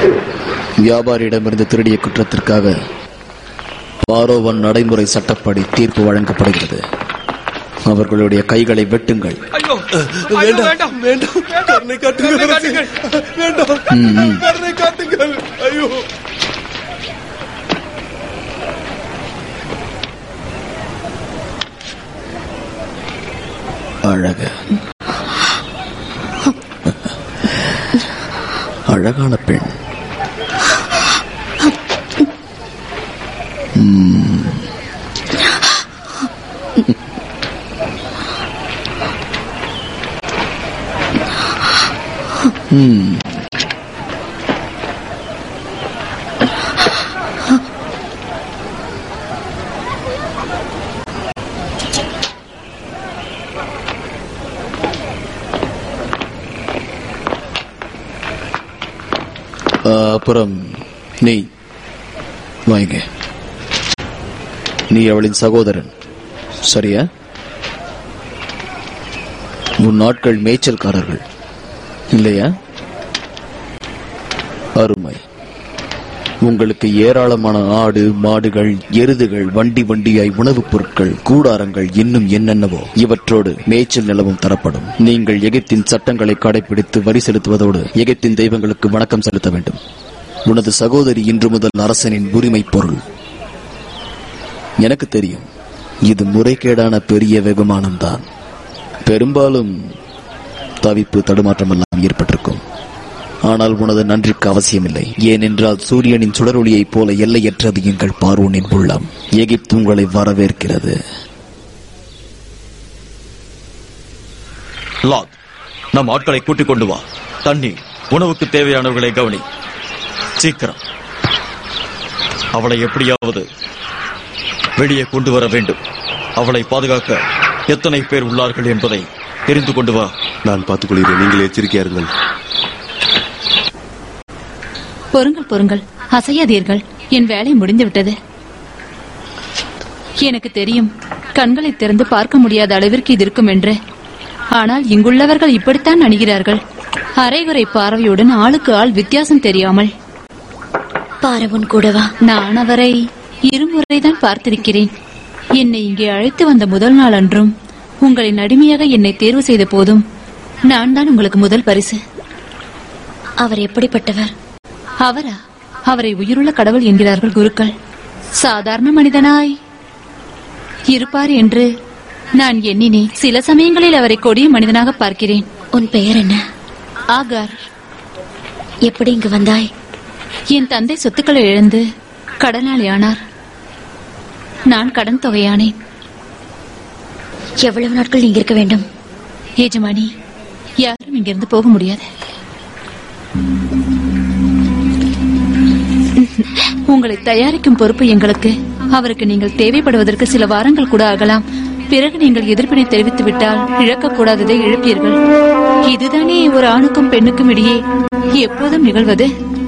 வியாபாரியிடமிருந்து திருடிய குற்றத்திற்காக பாரோவன் நடைமுறை சட்டப்படி தீர்ப்பு வழங்கப்படுகிறது அவர்களுடைய கைகளை வெட்டுங்கள் ஐயோ ஐயோ, வேண்டாம் வேண்டாம் கருணை காட்டுங்கள் கருணை அரசே. காட்டுங்கள். வேண்டாம் கருணை காட்டுங்கள் ஐயோ அழக அழகான பெண் ம். ம். ஆ, அப்புறம் நீ வாங்க நீ அவளின் சகோதரன் சரியா உன் நாட்கள் மேய்ச்சல்காரர்கள் இல்லையா அருமை உங்களுக்கு ஏராளமான ஆடு மாடுகள் எருதுகள் வண்டி வண்டியாய் உணவுப் பொருட்கள் கூடாரங்கள் இன்னும் என்னென்னவோ இவற்றோடு மேய்ச்சல் நிலவும் தரப்படும் நீங்கள் எகிப்தின் சட்டங்களை கடைபிடித்து வரி செலுத்துவதோடு எகிப்தின் தெய்வங்களுக்கு வணக்கம் செலுத்த வேண்டும் உனது சகோதரி இன்று முதல் அரசனின் உரிமை பொருள் எனக்கு தெரியும் இது முறைகேடான பெரிய வெகுமானம்தான் பெரும்பாலும் தவிப்பு தடுமாற்றமெல்லாம் ஏற்பட்டிருக்கும் ஆனால் உனது நன்றிக்கு அவசியமில்லை ஏனென்றால் சூரியனின் சுடரொளியைப் போல எல்லையற்றது எங்கள் பார்வோனின் உள்ளம் எகிப்து உங்களை வரவேற்கிறது லாத் நம் ஆட்களை கூட்டிக் கொண்டு வா தண்ணீர் உணவுக்கு தேவையானவர்களை கவனி சீக்கிரம் அவளை எப்படியாவது வெளியே கொண்டு வர வேண்டும் அவளை பாதுகாக்க எத்தனை பேர் உள்ளார்கள் என்பதை தெரிந்து கொண்டு வா நான் பார்த்துக் கொள்கிறேன் நீங்கள் எச்சரிக்கையா இருங்கள் பொறுங்கள் பொறுங்கள் அசையாதீர்கள் என் வேலை முடிந்து விட்டது எனக்கு தெரியும் கண்களை திறந்து பார்க்க முடியாத அளவிற்கு இது இருக்கும் என்று ஆனால் இங்குள்ளவர்கள் இப்படித்தான் அணுகிறார்கள் அரைகுறை பார்வையுடன் ஆளுக்கு ஆள் வித்தியாசம் தெரியாமல் பாரவன் கூடவா நான் அவரை இருமுறைதான் பார்த்திருக்கிறேன் என்னை இங்கே அழைத்து வந்த முதல் நாள் அன்றும் உங்களின் அடிமையாக என்னை தேர்வு செய்த போதும் நான் தான் உங்களுக்கு முதல் பரிசு அவர் எப்படிப்பட்டவர் அவரா அவரை உயிருள்ள கடவுள் என்கிறார்கள் குருக்கள் சாதாரண மனிதனாய் இருப்பார் என்று நான் எண்ணினேன் சில சமயங்களில் அவரை கொடிய மனிதனாக பார்க்கிறேன் உன் பெயர் என்ன ஆகார் எப்படி இங்கு வந்தாய் என் தந்தை சொத்துக்களை இழந்து கடனாளி ஆனார் நான் கடன் தொகையானேன் எவ்வளவு நாட்கள் இங்க இருக்க வேண்டும் ஏஜமானி யாரும் இங்கிருந்து போக முடியாது உங்களை தயாரிக்கும் பொறுப்பு எங்களுக்கு அவருக்கு நீங்கள் தேவைப்படுவதற்கு சில வாரங்கள் கூட ஆகலாம் பிறகு நீங்கள் எதிர்ப்பினை தெரிவித்து விட்டால் இழக்கக்கூடாததை இழப்பீர்கள் இதுதானே ஒரு ஆணுக்கும் பெண்ணுக்கும் இடையே எப்போதும் நிகழ்வது